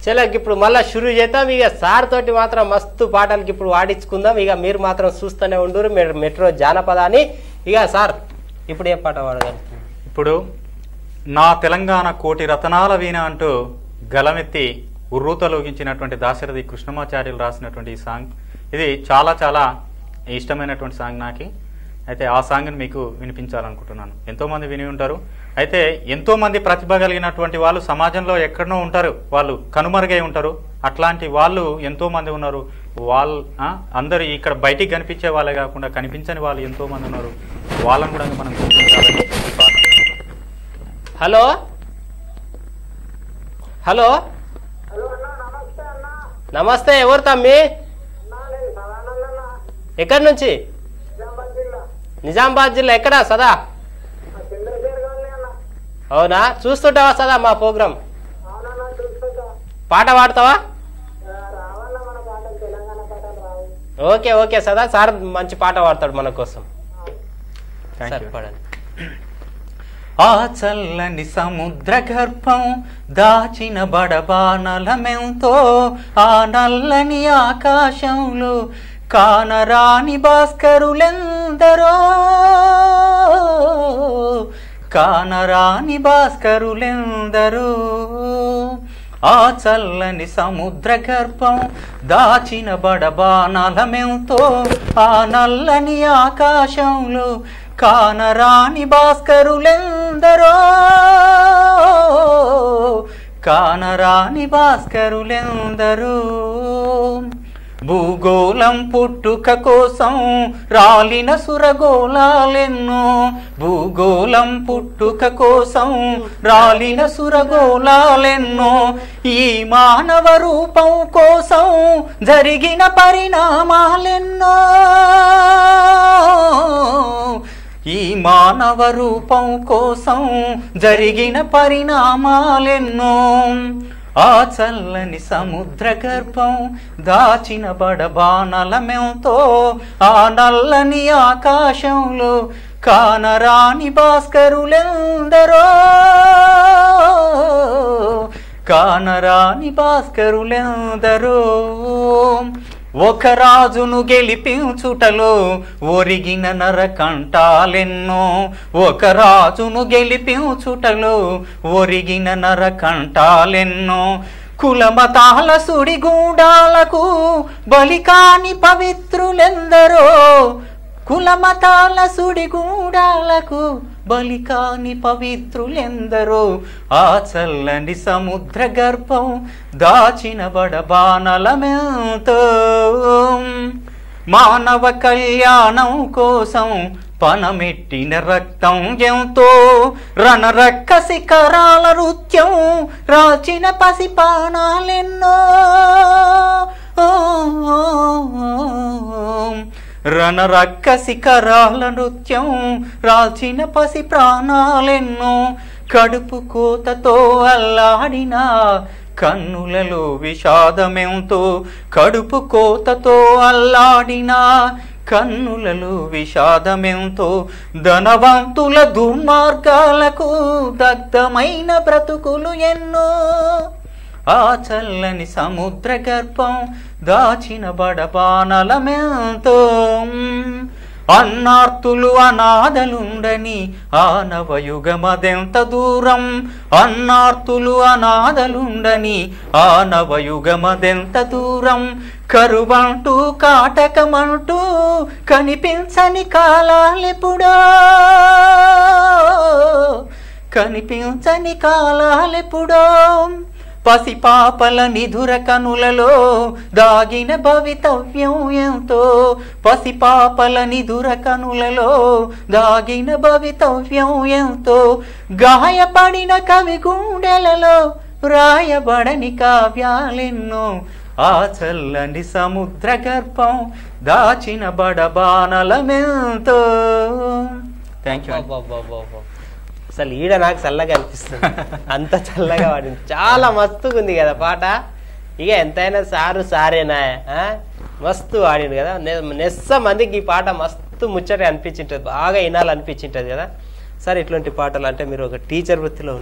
చలో ఇప్పుడు మళ్ళా షురూ చేద్దాం ఇక సార్ తోటి మాత్రం మస్తు పాటలకి ఇప్పుడు వాడించుకుందాం ఇక మీరు మాత్రం చూస్తూనే ఉండరు మీరు మెట్రో జానపదాన్ని ఇక సార్ ఇప్పుడు ఏ పాట పాడగలుగుతారు ఇప్పుడు నా తెలంగాణ కోటి రతనాల వీణ అంటూ గలమెత్తి ఉర్రూతలోగించినటువంటి దాశరథి కృష్ణమాచార్యులు రాసినటువంటి ఈ సాంగ్ ఇది చాలా చాలా ఇష్టమైనటువంటి సాంగ్ నాకు అయితే ఆ సాంగ్ని మీకు వినిపించాలనుకుంటున్నాను ఎంతో మంది విని ఉంటారు అయితే ఎంతో మంది ప్రతిభ కలిగినటువంటి వాళ్ళు సమాజంలో ఎక్కడనో ఉంటారు వాళ్ళు కనుమరుగై ఉంటారు అట్లాంటి వాళ్ళు ఎంతో మంది ఉన్నారు వాళ్ళు ఆ, అందరూ ఇక్కడ బయటికి కనిపించే వాళ్ళే కాకుండా కనిపించని వాళ్ళు ఎంతో మంది ఉన్నారు వాళ్ళని కూడా మనం గుర్తించాలని ఈ పాట. హలో హలో నమస్తే ఎవరు తమ్మి ఎక్కడి నుంచి నిజామాబాద్ జిల్లా ఎక్కడా సదా అవునా చూస్తుంటావా సదా మా ప్రోగ్రాం పాట పాడతావా ఓకే ఓకే సదా సార్ మంచి పాట పాడతాడు మన కోసం Thank సార్ you. పాడండి ఆ చల్లని సముద్ర గర్భం దాచిన బడబానలమెంతో ఆ నల్లని ఆకాశంలో కానరాని భాస్కరులెందరో కానరాని భాస్కరులెందరో ఆ చల్లని సముద్ర గర్భం దాచిన బడబానలమెంతో ఆ నల్లని ఆకాశంలో కానరాని భాస్కరులెందరో కానరాని భాస్కరులెందరో భూగోళం పుట్టుక కోసం రాలిన సురగోళాలెన్నో భూగోళం పుట్టుక కోసం రాలిన సురగోళాలెన్నో ఈ మానవ రూపం కోసం జరిగిన పరిణామాలెన్నో ఈ మానవ రూపం కోసం జరిగిన పరిణామాలెన్నో ఆ చల్లని సముద్ర గర్భం దాచిన బడబానలమెంతో ఆ నల్లని ఆకాశంలో కానరాని భాస్కరులెందరో కానరాని భాస్కరులెందరో ఒక రాజును గెలిపించుటలో ఒరిగిన నరకంటాలెన్నో ఒక రాజును గెలిపించుటలో ఒరిగిన నరకంటాలెన్నో కులమతాల సుడిగూడాలకు బలికాని పవిత్రులెందరో కులమతాల సుడిగూడాలకు బలికాని పవిత్రులెందరో ఆ చల్లని సముద్ర గర్భం దాచిన బడబానలమెంతో మానవ కళ్యాణం కోసం పనమెట్టిన రక్తం ఎంతో రణరక్క శిఖరాల నృత్యం రాచిన పసిపానాలెన్నో రణరక్క శిఖరాల నృత్యం రాచిన పసి ప్రాణాలెన్నో కడుపు కోతతో అల్లాడిన కన్నులలో విషాదమెంతో కడుపు కోతతో అల్లాడిన కన్నులలో విషాదమెంతో ధనవంతుల దుర్మార్గాలకు దగ్ధమైన బ్రతుకులు ఎన్నో ఆ చల్లని సముద్ర గర్భం దాచిన బడబానలమెంతో అన్నార్తులు అనాథలుండని ఆనవయుగమదెంత దూరం అన్నార్తులు అనాథలుండని ఆనవయుగమదెంత దూరం కరువంటూ కాటకమంటూ కనిపించని కాలాలెప్పుడో కనిపించని కాలాలెప్పుడో పసిపాపల నిధుర కనులలో దాగిన భవితవ్యం ఎంతో పసిపాపల నిధుర కనులలో దాగిన భవితవ్యం ఎంతో గాయపడిన కవి గుండెలలో రాయబడని కావ్యాలెన్నో ఆ చల్లని సముద్ర గర్భం దాచిన బడబానలమెంతో థ్యాంక్ యూ అబ్బబ్బబ్బబ్బబ్బ. అసలు ఈడ నాకు చల్లగా అనిపిస్తుంది అంత చల్లగా వాడింది చాలా మస్తుగా ఉంది కదా పాట ఇక ఎంతైనా సారు సారేనా ఆ? మస్తు వాడిండు కదా నె- నెస్స మందికి ఈ పాట మస్తు ముచ్చట అనిపించింటది బాగా వినాలనిపించింటది కదా సార్ ఇట్లాంటి పాటలు అంటే మీరు ఒక టీచర్ వృత్తిలో